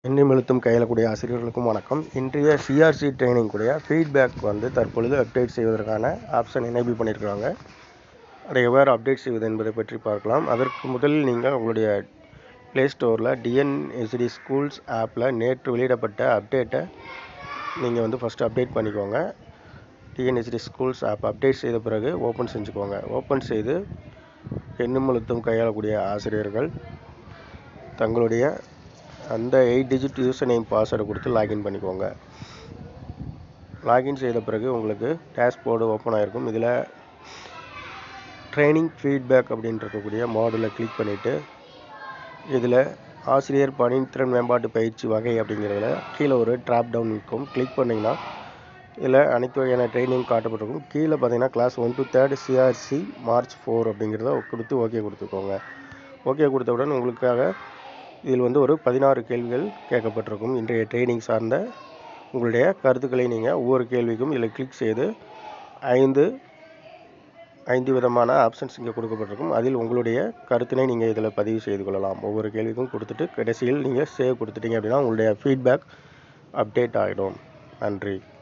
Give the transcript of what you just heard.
எண்ணிம் எழுத்தும் கையாளக்கூடிய ஆசிரியர்களுக்கும் வணக்கம் இன்றைய சிஆர்சி ட்ரைனிங் கூடிய ஃபீட்பேக் வந்து தற்பொழுது அப்டேட் செய்வதற்கான ஆப்ஷன் எனேபிள் பண்ணியிருக்காங்க அதை எவ்வாறு அப்டேட் செய்வது என்பதை பற்றி பார்க்கலாம் அதற்கு முதலில் நீங்கள் உங்களுடைய ப்ளே ஸ்டோரில் டிஎன்எஸ்டி ஸ்கூல்ஸ் ஆப்பில் நேற்று வெளியிடப்பட்ட அப்டேட்டை நீங்கள் வந்து ஃபஸ்ட்டு அப்டேட் பண்ணிக்கோங்க டிஎன்எஸ்டி ஸ்கூல்ஸ் ஆப் அப்டேட் செய்த பிறகு ஓப்பன் செஞ்சுக்கோங்க ஓப்பன் செய்து எண்ணும் எழுத்தும் கையாளக்கூடிய ஆசிரியர்கள் தங்களுடைய அந்த எயிட் டிஜிட் யூசர் நேம் பாஸ்வேர்டை கொடுத்து லாகின் பண்ணிக்கோங்க லாகின் செய்த பிறகு உங்களுக்கு டேஷ்போர்டு ஓப்பன் ஆகிருக்கும் இதில் ட்ரைனிங் ஃபீட்பேக் அப்படின்னு இருக்கக்கூடிய மாடலில் கிளிக் பண்ணிவிட்டு இதில் ஆசிரியர் பணித்திறன் மேம்பாட்டு பயிற்சி வகை அப்படிங்கிறதுல கீழே ஒரு ட்ராப் டவுன் இருக்கும் கிளிக் பண்ணிங்கன்னா இதில் அனைத்து வகையான ட்ரைனிங் காட்டப்பட்டிருக்கும் கீழே பார்த்தீங்கன்னா class one two third CRC March four அப்படிங்கிறத கொடுத்து ஓகே கொடுத்துக்கோங்க ஓகே கொடுத்தவுடன் உங்களுக்காக இதில் வந்து ஒரு பதினாறு கேள்விகள் கேட்கப்பட்டிருக்கும் இன்றைய ட்ரைனிங் சார்ந்த உங்களுடைய கருத்துக்களை நீங்கள் ஒவ்வொரு கேள்விக்கும் இதில் கிளிக் செய்து ஐந்து ஐந்து விதமான ஆப்ஷன்ஸ் இங்கே கொடுக்கப்பட்டிருக்கும் அதில் உங்களுடைய கருத்தினை நீங்கள் இதில் பதிவு செய்து கொள்ளலாம் ஒவ்வொரு கேள்விக்கும் கொடுத்துட்டு கடைசியில் நீங்கள் சேவ் கொடுத்துட்டீங்க அப்படின்னா உங்களுடைய ஃபீட்பேக் அப்டேட் ஆகிடும் நன்றி